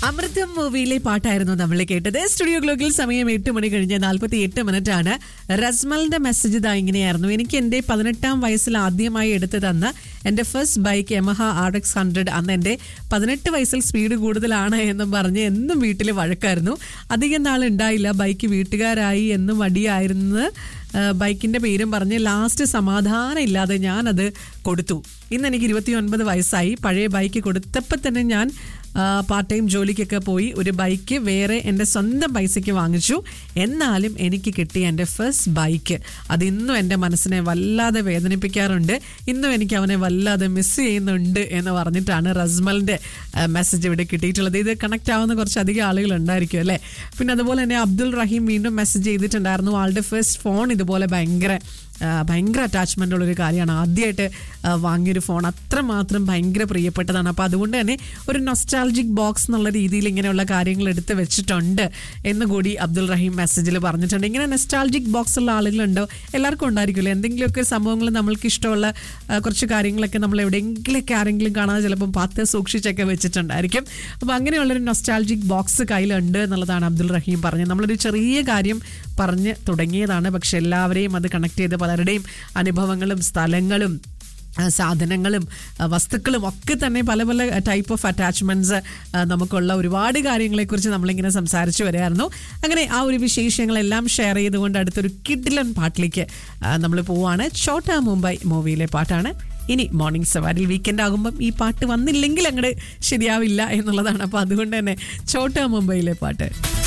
അമൃതം മൂവിയിലെ പാട്ടായിരുന്നു നമ്മൾ കേട്ടത് സ്റ്റുഡിയോ ഗ്ലോക്കിൽ സമയം എട്ട് മണി കഴിഞ്ഞ് നാൽപ്പത്തി എട്ട് മിനിറ്റ് ആണ് റസ്മലിന്റെ മെസ്സേജ് ഇതാ ഇങ്ങനെയായിരുന്നു എനിക്ക് എന്റെ പതിനെട്ടാം വയസ്സിൽ ആദ്യമായി എടുത്തു തന്ന എന്റെ first bike Yamaha R X hundred അന്ന് എന്റെ പതിനെട്ട് വയസ്സിൽ സ്പീഡ് കൂടുതലാണ് എന്നും പറഞ്ഞ് എന്നും വീട്ടിൽ വഴക്കായിരുന്നു അധികം നാൾ ഉണ്ടായില്ല ബൈക്ക് വീട്ടുകാരായി എന്നും മടിയായിരുന്നു ആ, ബൈക്കിന്റെ പേരും പറഞ്ഞ് ലാസ്റ്റ് സമാധാനം ഇല്ലാതെ ഞാനത് കൊടുത്തു ഇന്ന് എനിക്ക് ഇരുപത്തി ഒൻപത് വയസ്സായി പഴയ ബൈക്ക് കൊടുത്തപ്പോൾ തന്നെ ഞാൻ പാർട്ട് ടൈം ജോലിക്കൊക്കെ പോയി ഒരു ബൈക്ക് വേറെ എൻ്റെ സ്വന്തം പൈസയ്ക്ക് വാങ്ങിച്ചു എന്നാലും എനിക്ക് കിട്ടിയ എൻ്റെ ഫസ്റ്റ് ബൈക്ക് അതിന്നും എൻ്റെ മനസ്സിനെ വല്ലാതെ വേദനിപ്പിക്കാറുണ്ട് ഇന്നും എനിക്ക് അവനെ വല്ലാതെ മിസ് ചെയ്യുന്നുണ്ട് എന്ന് പറഞ്ഞിട്ടാണ് റസ്മലിൻ്റെ മെസ്സേജ് ഇവിടെ കിട്ടിയിട്ടുള്ളത് ഇത് കണക്ട് ആവുന്ന കുറച്ചധികം ആളുകൾ ഉണ്ടായിരിക്കും അല്ലേ പിന്നെ അതുപോലെ തന്നെ അബ്ദുൾ റഹീം വീണ്ടും മെസ്സേജ് ചെയ്തിട്ടുണ്ടായിരുന്നു ആളുടെ ഫസ്റ്റ് ഫോൺ ഇതുപോലെ ഭയങ്കര ആ, ഭയങ്കര അറ്റാച്ച്മെൻ്റ് ഉള്ളൊരു കാര്യമാണ് ആദ്യമായിട്ട് ആ, വാങ്ങിയൊരു ഫോൺ അത്രമാത്രം ഭയങ്കര പ്രിയപ്പെട്ടതാണ് അപ്പോൾ അതുകൊണ്ട് തന്നെ ഒരു നൊസ്റ്റാൾജിക് ബോക്സ് എന്നുള്ള രീതിയിൽ ഇങ്ങനെയുള്ള കാര്യങ്ങൾ എടുത്ത് വെച്ചിട്ടുണ്ട് എന്ന് കൂടി അബ്ദുൾ റഹീം മെസ്സേജിൽ പറഞ്ഞിട്ടുണ്ട് ഇങ്ങനെ നെസ്റ്റാൾജിക് ബോക്സ് ഉള്ള ആളുകളുണ്ടോ എല്ലാവർക്കും ഉണ്ടായിരിക്കുമല്ലോ എന്തെങ്കിലുമൊക്കെ സംഭവങ്ങൾ നമ്മൾക്ക് ഇഷ്ടമുള്ള ആ, കുറച്ച് കാര്യങ്ങളൊക്കെ നമ്മൾ എവിടെയെങ്കിലൊക്കെ ആരെങ്കിലും കാണാതെ ചിലപ്പം പാത്ത് സൂക്ഷിച്ചൊക്കെ വെച്ചിട്ടുണ്ടായിരിക്കും അപ്പോൾ അങ്ങനെയുള്ളൊരു നൊസ്റ്റാൾജിക് ബോക്സ് കയ്യിലുണ്ട് എന്നുള്ളതാണ് അബ്ദുൾ റഹീം പറഞ്ഞത് നമ്മളൊരു ചെറിയ കാര്യം പറഞ്ഞ് തുടങ്ങിയതാണ് പക്ഷെ എല്ലാവരെയും അത് കണക്ട് ചെയ്ത് പലരുടെയും അനുഭവങ്ങളും സ്ഥലങ്ങളും ആ, സാധനങ്ങളും ആ, വസ്തുക്കളും ഒക്കെ തന്നെ പല പല ടൈപ്പ് ഓഫ് അറ്റാച്ച്മെൻറ്റ്സ് നമുക്കുള്ള ഒരുപാട് കാര്യങ്ങളെക്കുറിച്ച് നമ്മളിങ്ങനെ സംസാരിച്ചു വരികയായിരുന്നു അങ്ങനെ ആ ഒരു വിശേഷങ്ങളെല്ലാം ഷെയർ ചെയ്തുകൊണ്ട് അടുത്തൊരു കിഡിലൻ പാട്ടിലേക്ക് നമ്മൾ പോവാണ് ചോട്ടാ മുംബൈ മൂവിയിലെ പാട്ടാണ് ഇനി മോർണിംഗ് സവാരിൽ വീക്കെൻഡ് ആകുമ്പം ഈ പാട്ട് വന്നില്ലെങ്കിൽ അങ്ങോട്ട് ശരിയാവില്ല എന്നുള്ളതാണ് അപ്പോൾ അതുകൊണ്ട് തന്നെ ചോട്ടാ മുംബൈയിലെ പാട്ട്